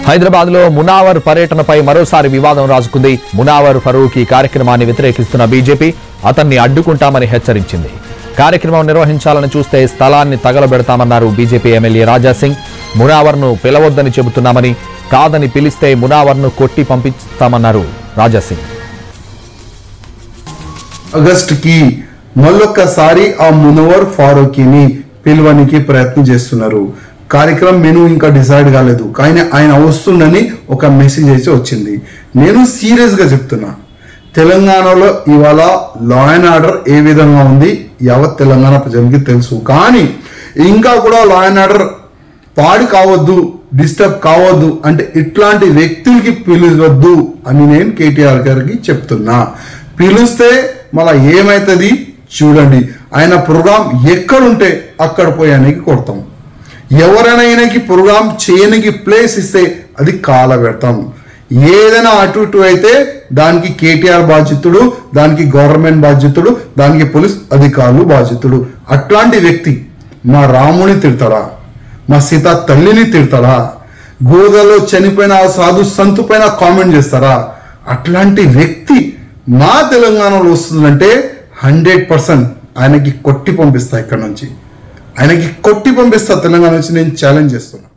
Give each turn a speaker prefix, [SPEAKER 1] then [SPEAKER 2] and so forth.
[SPEAKER 1] హైదరాబాద్ లో మునావర్ పర్యటనపై మరోసారి వివాదం రాజుకుంది మునావర్ ఫరూక్ ఈ కార్యక్రమాన్ని వ్యతిరేకిస్తున్న బీజేపీ అతన్ని అడ్డుకుంటామని హెచ్చరించింది కార్యక్రమం నిర్వహించాలని చూస్తే స్థలాన్ని తగలబెడతామన్నారు బీజేపీ ఎమ్మెల్యే రాజా సింగ్ మునావర్ను పిలవొద్దని చెబుతున్నామని కాదని పిలిస్తే మునావర్ను కొట్టి పంపిస్తామన్నారు రాజా సింగ్
[SPEAKER 2] ఆగస్ట్ కి మళ్ళొక్కసారి ఆ మునవర్ ఫారూకీని పిలవనికి ప్రయత్నం చేస్తున్నారు కార్యక్రమం మెను ఇంకా డిసైడ్ కాలేదు కానీ ఆయన వస్తుందని ఒక మెసేజ్ అయితే వచ్చింది నేను సీరియస్ గా చెప్తున్నా తెలంగాణలో ఇవాళ లా అండ్ ఆర్డర్ ఏ విధంగా ఉంది యావత్ తెలంగాణ ప్రజలకి తెలుసు కానీ ఇంకా కూడా లా అండ్ ఆర్డర్ పాడు కావద్దు డిస్టర్బ్ కావద్దు అంటే ఇట్లాంటి వ్యక్తులకి పిలవద్దు అని నేను కేటీఆర్ గారికి చెప్తున్నా పిలిస్తే మళ్ళా ఏమవుతుంది చూడండి ఆయన ప్రోగ్రాం ఎక్కడుంటే అక్కడ పోయి ఆయనకి కొడతాం ఎవరైనా ఆయనకి ప్రోగ్రాం చేయనికి ప్లేస్ ఇస్తే అది కాల పెడతాం ఏదైనా అటు ఇటు అయితే దానికి కేటీఆర్ బాధ్యతుడు దానికి గవర్నమెంట్ బాధ్యతుడు దానికి పోలీస్ అధికారులు బాధ్యతుడు అట్లాంటి వ్యక్తి మా రాముని తిడతాడా మా సీత తల్లిని తిడతాడా గోదాలో చనిపోయిన ఆ సాధు సంతు పైన కామెంట్ చేస్తారా అట్లాంటి వ్యక్తి మా తెలంగాణలో వస్తుందంటే హండ్రెడ్ పర్సెంట్ ఆయనకి కొట్టి పంపిస్తా ఇక్కడ నుంచి ఆయనకి కొట్టి పంపిస్తా తెలంగాణ నుంచి నేను ఛాలెంజ్ చేస్తున్నా